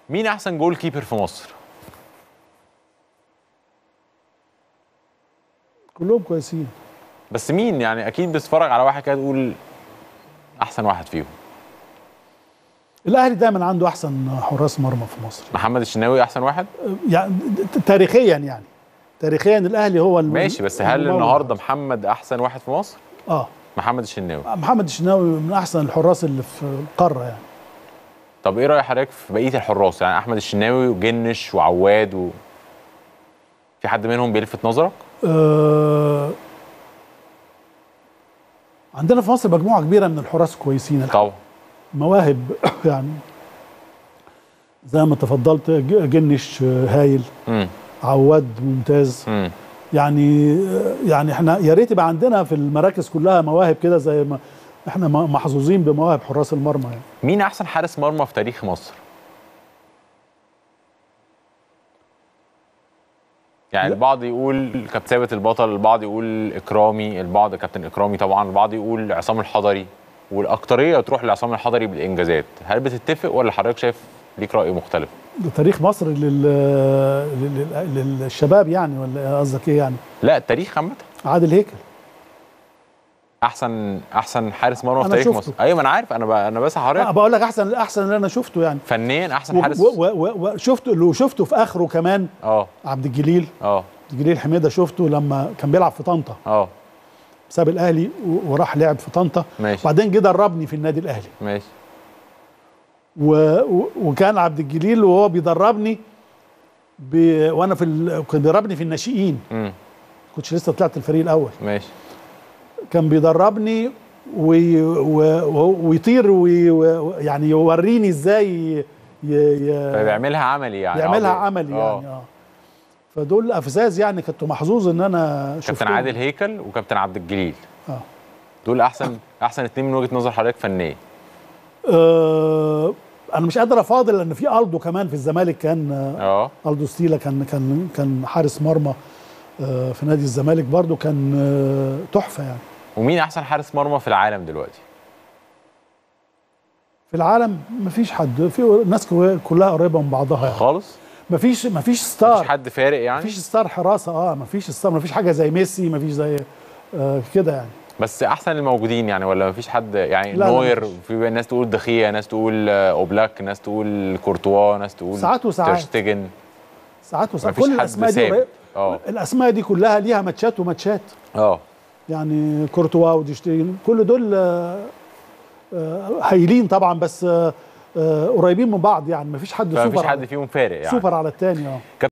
مين احسن جول كيبر في مصر كلهم كويسين بس مين يعني اكيد بتتفرج على واحد كده تقول احسن واحد فيهم الاهلي دايما عنده احسن حراس مرمى في مصر محمد الشناوي احسن واحد يعني تاريخيا يعني تاريخيا الاهلي هو الم- ماشي بس هل الممول. النهارده محمد احسن واحد في مصر اه محمد الشناوي محمد الشناوي من احسن الحراس اللي في القاره يعني طب ايه راي حضرتك في بقيه الحراس يعني احمد الشناوي وجنش وعواد و... في حد منهم بيلفت نظرك آه عندنا في مصر مجموعه كبيره من الحراس كويسين طبعا مواهب يعني زي ما تفضلت ج- جنش آه، هايل امم عواد ممتاز امم يعني يعني احنا يا ريت يبقى عندنا في المراكز كلها مواهب كده زي ما احنا م- محظوظين بمواهب حراس المرمى يعني مين احسن حارس مرمى في تاريخ مصر يعني لا. البعض يقول كابتن ثابت البطل البعض يقول اكرامي البعض كابتن اكرامي طبعا البعض يقول عصام الحضري والاكتريه تروح لعصام الحضري بالانجازات هل بتتفق ولا حضرتك شايف ليك راي مختلف ده تاريخ مصر لل... لل... للشباب يعني ولا قصدك ايه يعني لا التاريخ عامه عادل هيكل احسن احسن حارس مرمى في أنا تاريخ شفته. مصر ايوه ما انا عارف انا ب... انا بس لا حضرتك بقول لك احسن احسن اللي انا شفته يعني فنيا احسن و- حارس و- و- وشفته اللي شفته في اخره كمان اه عبد الجليل اه عبد الجليل حميده شفته لما كان بيلعب في طنطا اه ساب الاهلي و- وراح لعب في طنطا ماشي وبعدين جه دربني في النادي الاهلي ماشي و... و... وكان عبد الجليل وهو بيدربني ب... وانا في ال... كان بيدربني في الناشئين امم كنتش لسه طلعت الفريق الاول ماشي كان بيدربني وي... و... و... ويطير وي... و... يعني يوريني ازاي ي... ي... فبيعملها عملي يعني يعملها آه، بي- عملي آه. يعني اه فدول افزاز يعني كنت محظوظ ان انا كابتن شفتهم. عادل هيكل وكابتن عبد الجليل اه دول احسن احسن اتنين من وجهه نظر حضرتك فنيا آه، انا مش قادر افاضل لان في الدو كمان في الزمالك كان آه، اه الدو ستيلا كان كان كان حارس مرمى آه، في نادي الزمالك برضو كان آه، تحفه يعني ومين احسن حارس مرمى في العالم دلوقتي في العالم مفيش حد في ناس كو- كلها قريبه من بعضها يعني خالص مفيش مفيش مفيش ستار حد فارق يعني مفيش ستار حراسه اه مفيش ستار مفيش حاجه زي ميسي مفيش زي آه كده يعني بس احسن الموجودين يعني ولا مفيش حد يعني لا، لا، نوير مفيش. في ناس تقول دخيا ناس تقول آه، اوبلاك ناس تقول كورتوا ناس تقول ساعات وساعات. ترشتجن ساعات وساعات مفيش كل حد الاسماء دي ثابت. قريب- اه الاسماء دي كلها ليها ماتشات وماتشات اه يعني كورتوا وديشتين كل دول آه، آه، هايلين طبعا بس آه، آه، قريبين من بعض يعني مفيش حد فمفيش سوبر حد على- فيهم فارق يعني سوبر على الثاني اه